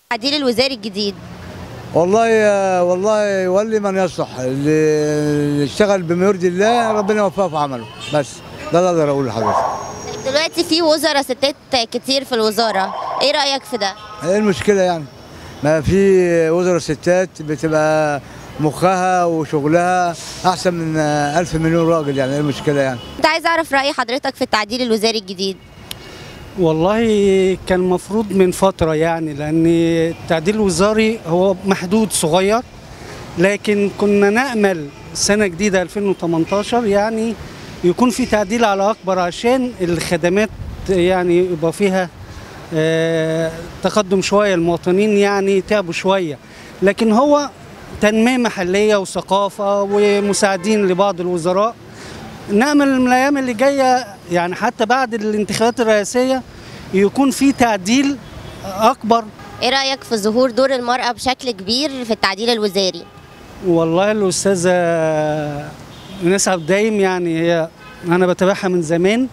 التعديل الوزاري الجديد والله والله يولي من يصلح اللي يشتغل بما يرضي الله ربنا يوفقه في عمله بس ده اللي اقدر اقوله لحضرتك دلوقتي في وزراء ستات كتير في الوزاره ايه رايك في ده ايه المشكله يعني ما في وزراء ستات بتبقى مخها وشغلها احسن من ألف مليون راجل يعني ايه المشكله يعني كنت عايز اعرف راي حضرتك في التعديل الوزاري الجديد والله كان المفروض من فترة يعني لأن التعديل الوزاري هو محدود صغير لكن كنا نأمل سنة جديدة 2018 يعني يكون في تعديل على أكبر عشان الخدمات يعني يبقى فيها آه، تقدم شوية المواطنين يعني تعبوا شوية لكن هو تنمية محلية وثقافة ومساعدين لبعض الوزراء نأمل من الأيام اللي جاية يعني حتى بعد الانتخابات الرئاسية يكون في تعديل أكبر ايه رايك في ظهور دور المراه بشكل كبير في التعديل الوزاري والله الأستاذة ناس عبد الدايم يعني هي أنا بتابعها من زمان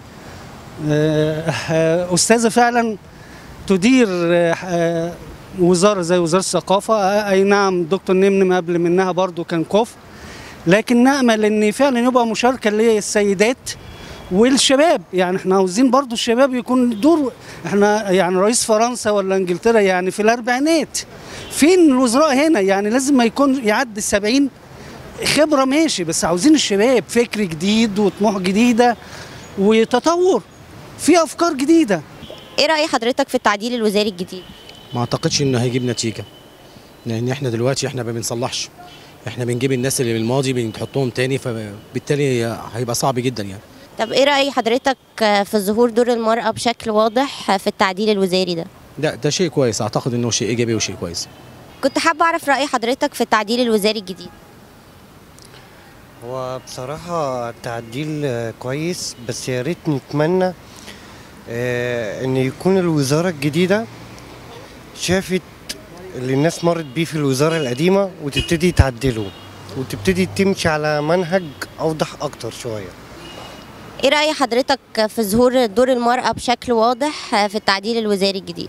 آه، أستاذة فعلا تدير آه، وزارة زي وزارة الثقافة آه، أي نعم دكتور نمنم قبل منها برضو كان كفء لكن نأمل ان فعلا يبقى مشاركه للسيدات والشباب يعني احنا عاوزين برضو الشباب يكون دور احنا يعني رئيس فرنسا ولا انجلترا يعني في الاربعينات فين الوزراء هنا يعني لازم ما يكون يعدي السبعين خبرة ماشي بس عاوزين الشباب فكر جديد وطموح جديدة وتطور في أفكار جديدة ايه راي حضرتك في التعديل الوزاري الجديد ما اعتقدش انه هيجيب نتيجه لان احنا دلوقتي احنا ما بنصلحش احنا بنجيب الناس اللي من الماضي بنحطهم تاني فبالتالي هيبقى صعب جدا يعني طب ايه راي حضرتك في ظهور دور المراه بشكل واضح في التعديل الوزاري ده ده ده شيء كويس اعتقد انه شيء ايجابي وشيء كويس كنت حابه اعرف راي حضرتك في التعديل الوزاري الجديد هو بصراحة التعديل آه، كويس بس يا ريت نتمنى آه، ان يكون الوزارة الجديدة شافت اللي الناس مرت بيه في الوزارة القديمة وتبتدي تعدله وتبتدي تمشي على منهج اوضح اكتر شوية ايه راي حضرتك في ظهور دور المراه بشكل واضح في التعديل الوزاري الجديد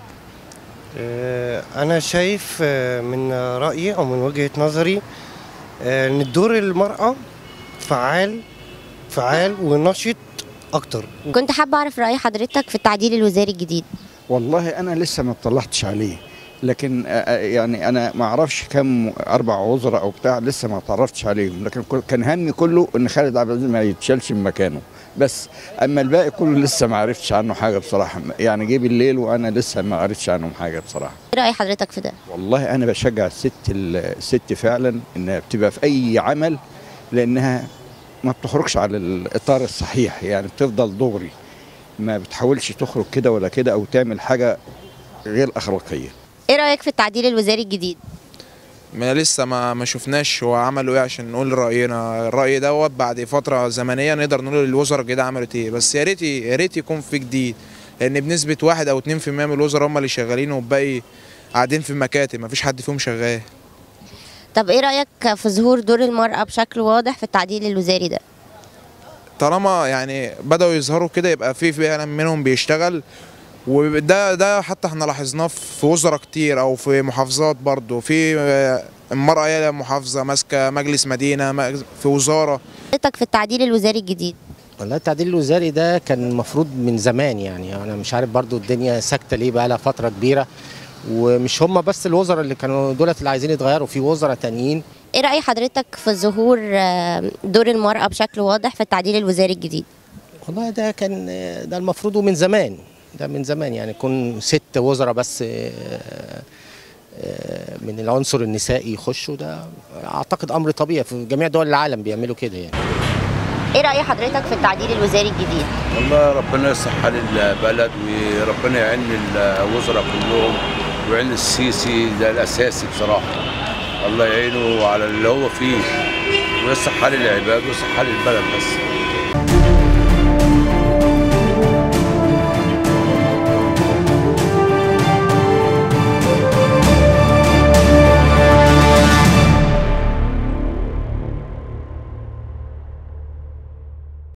آه، انا شايف آه، من رأيي او من وجهة نظري آه، ان دور المرأة فعال فعال ونشط اكتر كنت حابه اعرف راي حضرتك في التعديل الوزاري الجديد والله انا لسه ما اطلعتش عليه لكن آه، آه، يعني انا ما اعرفش كم اربع وزراء او بتاع لسه ما اتعرفتش عليهم لكن كل- كان همي كله ان خالد عبد العزيز ما يتشالش من مكانه بس اما الباقي كله لسه ما عرفتش عنه حاجه بصراحه يعني جه بالليل وانا لسه ما عرفتش عنهم حاجه بصراحه ايه راي حضرتك في ده والله انا بشجع الست الست فعلا انها بتبقى في اي عمل لانها ما بتخرجش على الاطار الصحيح يعني بتفضل دغري ما بتحاولش تخرج كده ولا كده او تعمل حاجه غير اخلاقيه ايه رايك في التعديل الوزاري الجديد ما لسه ما ما شفناش هو عملوا ايه عشان نقول راينا الراي دوت بعد فتره زمنيه نقدر نقول الوزراء الجديده عملت ايه بس يا ريت يا ريت يكون في جديد لان بنسبه واحد او 2% من الوزراء هم اللي شغالين والباقي قاعدين في المكاتب ما فيش حد فيهم شغال طب ايه رايك في ظهور دور المراه بشكل واضح في التعديل الوزاري ده طالما يعني بدأوا يظهروا كده يبقى في فعلا منهم بيشتغل وده ده حتى احنا لاحظناه في وزراء كتير او في محافظات برضو في آه، المرأة هي محافظة ماسكة مجلس مدينة مج- في وزارة حضرتك في التعديل الوزاري الجديد والله التعديل الوزاري ده كان المفروض من زمان يعني انا مش عارف برضو الدنيا ساكته ليه بقى لها فتره كبيره ومش هم بس الوزراء اللي كانوا دولت اللي عايزين يتغيروا في وزراء تانيين ايه راي حضرتك في ظهور آه، دور المراه بشكل واضح في التعديل الوزاري الجديد والله ده كان ده المفروض من زمان ده من زمان يعني يكون ست وزراء بس آه، آه، من العنصر النسائي يخشوا ده اعتقد امر طبيعي في جميع دول العالم بيعملوا كده يعني ايه راي حضرتك في التعديل الوزاري الجديد والله ربنا يصلح حال البلد وربنا يعين الوزراء كلهم ويعين السيسي ده الاساسي بصراحه الله يعينه على اللي هو فيه ويصلح حال العباد ويصلح حال البلد بس